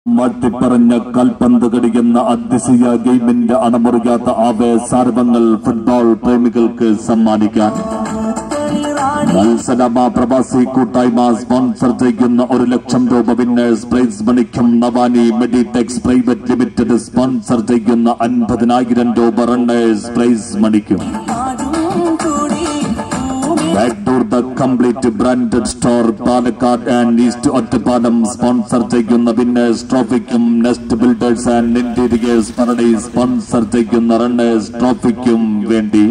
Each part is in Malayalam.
മാറ്റിപ്പറഞ്ഞ കാൽപന്ത് കടിക്കുന്ന അതിശയ ഗെയിമിന്റെ അണമുറിയാത്ത ആവേശാരവങ്ങൾ ഫുട്ബോൾ പ്രേമികൾക്ക് സമ്മാനിക്കാൻ മത്സരമ പ്രവാസി കൂട്ടായ്മ സ്പോൺസർ ചെയ്യുന്ന ഒരു ലക്ഷം രൂപ വിന്നേഴ്സ് പ്രൈസ് മണിക്കും Navani Meditex private limited sponsor ചെയ്യുന്ന അൻപതിനായിരം രൂപ റണ്ണേഴ്സ് പ്രൈസ് മണിക്കും backdoor the complete branded store Palakkad and east Ottapalam sponsor ചെയ്യുന്ന വിന്നേഴ്സ് ട്രോഫിക്കും nest builders and interiors paradise sponsor ചെയ്യുന്ന റണ്ണേഴ്സ് ട്രോഫിക്കും വേണ്ടി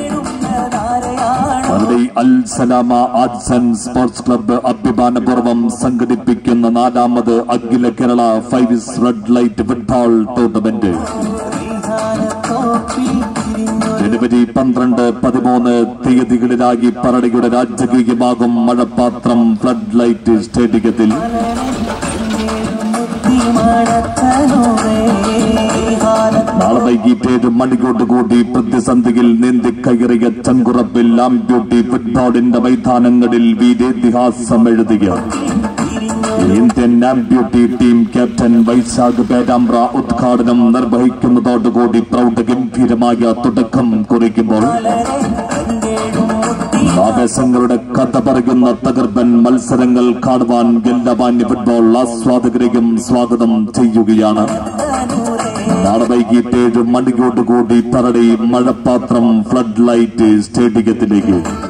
പരഡൈ Al Salama arts and sports club അഭിമാനപൂർവ്വം സംഘടിപ്പിക്കുന്ന നാലാമത് അഖില Kerala fives red light football tournament ജനുവരി പന്ത്രണ്ട് പതിമൂന്ന് തീയതികളിലായി പറടിയുടെ രാജകീയമാകും മഴപ്പാത്രം ഫ്ലഡ് ലൈറ്റ് സ്റ്റേഡിയത്തിൽ നാളെ വൈകിട്ട് ഏഴ് മണിയോടുകൂടി പ്രതിസന്ധിയിൽ നീന്തി കയറിയ ചങ്കുറപ്പിൽ ആംബ്യൂട്ടി ഫുട്ബോളിന്റെ മൈതാനങ്ങളിൽ വീരേതിഹാസം എഴുതിയ Indian amputee team captain Vaishakh Perambra ഉദ്ഘാടനം നിർവഹിക്കുന്നതോടുകൂടി പ്രൗഢഗംഭീരമായ തുടക്കം കുറിക്കുമ്പോൾ ആവേശങ്ങളുടെ കഥ പറയുന്ന തകർപ്പൻ മത്സരങ്ങൾ കാണുവാൻ എല്ലാ മാന്യ ഫുട്ബോൾ ആസ്വാദകരെയും സ്വാഗതം ചെയ്യുകയാണ് നാളെ വൈകിട്ട് ഏഴ് മണിയോടുകൂടി പറടി മഴപ്പാത്രം ഫ്ലഡ് ലൈറ്റ് സ്റ്റേഡിയത്തിലേക്ക്